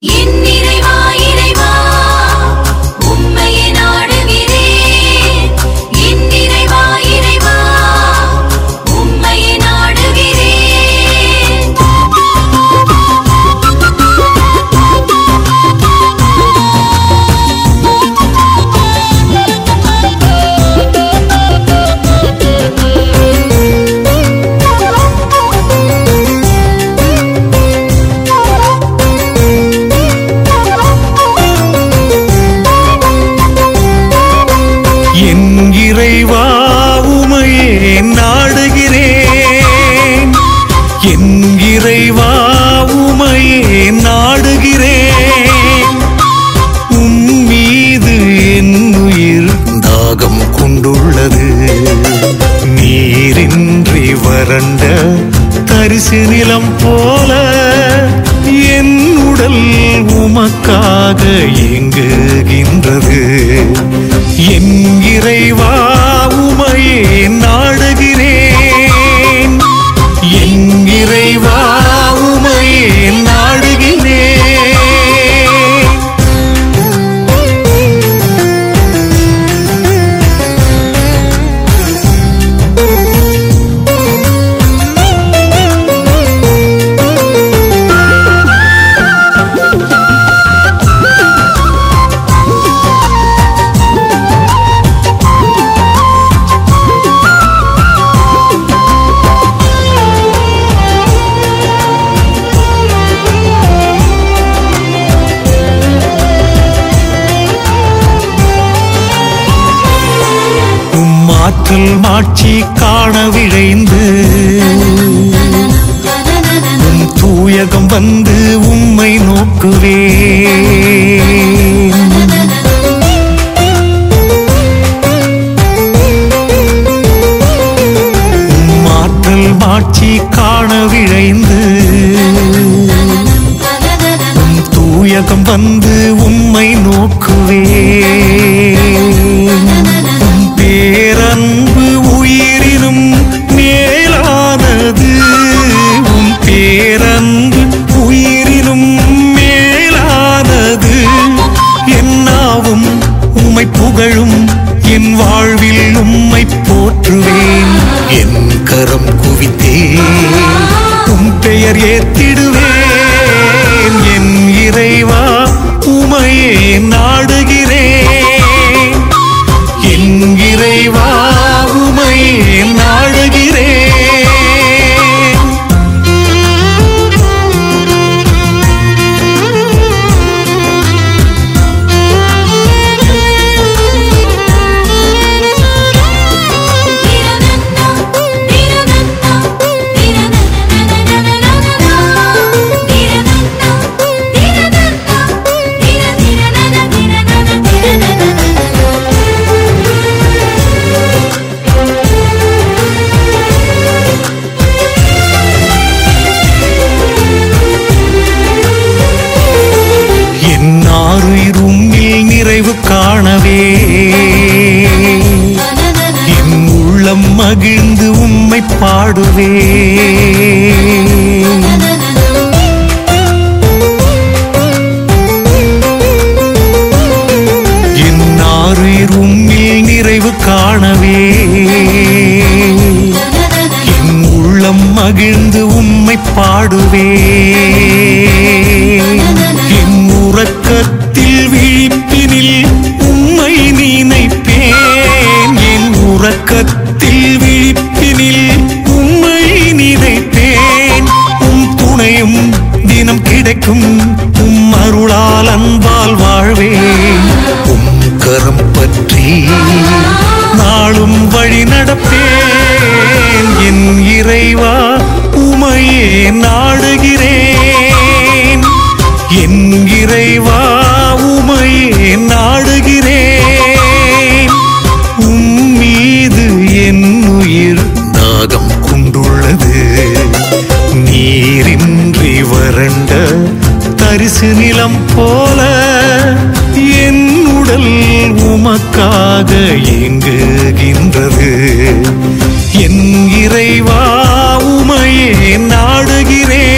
என் இறைவா இறைவா உம்மையே நாடுகிறேன் என் இறைவா இறைவா உம்மையே நாடுகிறேன் என் இறைவா உமையே நாடுகிறேன் என் இறைவா உமையே நாடுகிறேன் உம் மீது என் உயிர் தாகம் கொண்டுள்ளது நீரின்றி வறண்ட தரிசு நிலம் போல என் உடல் உமக்காக ஏங்குகின்றது என் இறைவா உமையே நாடுகிறேன் என் இறைவா உமையே நாடுகிறேன் உம் ஆற்றல் மாட்சி காண விழைந்து உம் தூயகம் வந்து உம்மை நோக்குவே உம் ஆற்றல் மாட்சி காண விழைந்து உம் தூயகம் வந்து உம்மை நோக்குவே உம் பேரன்பு உயிரினும் மேலானது உம் பேரன்பு உயிரினும் மேலானது என்னாவும் உம்மை புகழும் என் வாழ்வில் உம்மை போற்றுவேன் என் கரம் குவித்தேன் உம் பெயர் ஏத்திடுவேன் என் இறைவா உமையே நாடுகிறேன் என் இறைவா உமையே நாடுகிறேன் திரனன்னா திரனன்னா திரனனனனனனனனா திரனன்னா திரனன்னா என் ஆறுயிர் உம்மில் நிறைவு காணவே என் உள்ளம் மகிழ்ந்து உம்மை பாடுவே என் ஆறுயிர் உம்மில் நிறைவு காணவே என் உள்ளம் மகிழ்ந்து உம்மை பாடுவே என் உறக்கத்தில் விழிப்பினில் உம்மை நினைப்பேன் என் உறக்கத்தில் விழிப்பினில் உம்மை நினைப்பேன் உம் துணையும் தினம் கிடைக்கும் உம் அருளால் அன்பால் வாழ்வேன் உம் கரம் பற்றி நாளும் வழி நடப்பேன் என் இறைவா உமையே நாடுகிறேன் என் இறைவா உமையே நாடுகிறேன் உம் மீது என் உயிர் தாகம் கொண்டுள்ளது நீரின்றி வறண்ட தரிசு நிலம் போல என் உடல் உமக்காக ஏங்குகின்றது என் இறைவா உமையே நாடுகிறேன்